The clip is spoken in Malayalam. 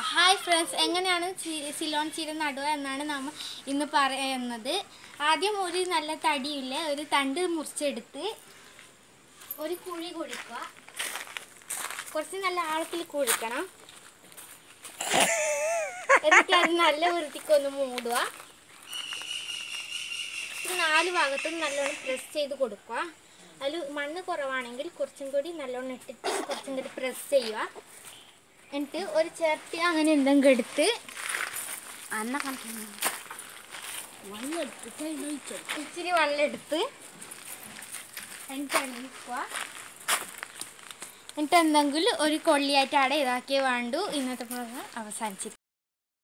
ഹായ് ഫ്രണ്ട്സ് എങ്ങനെയാണ് ചി- സിലോൺ ചീര നടുക എന്നാണ് നമ്മൾ ഇന്ന് പറയുന്നത് ആദ്യം ഒരു നല്ല തടിയില്ല ഒരു തണ്ട് മുറിച്ചെടുത്ത് ഒരു കുഴി കുഴിക്കുക കുറച്ച് നല്ല ആഴത്തിൽ കുഴിക്കണം എന്നിട്ട് അത് നല്ല വൃത്തിക്കൊന്ന് മൂടുക ഇത് നാല് ഭാഗത്തും നല്ലോണം പ്രസ് ചെയ്ത് കൊടുക്കുക അതിൽ മണ്ണ് കുറവാണെങ്കിൽ കുറച്ചും കൂടി നല്ലോണം ഇട്ടിട്ട് കുറച്ചും കൂടി പ്രസ് ചെയ്യുക എന്നിട്ട് ഒരു ചിരട്ടി അങ്ങനെ എന്തെങ്കിലും എടുത്ത് അന്ന കളിക്കുന്നു വെള്ളം എടുത്തിട്ട് അതിലൊഴിച്ചു ഇച്ചിരി വെള്ളം എടുത്ത് എന്നിട്ട് എണീക്കുക എന്നിട്ട് എന്തെങ്കിലും ഒരു കൊള്ളിയായിട്ട് അവിടെ ഇതാക്കിയേ വേണ്ടു ഇന്നത്തെ പ്രോഗ്രാം അവസാനിച്ചിരിക്കും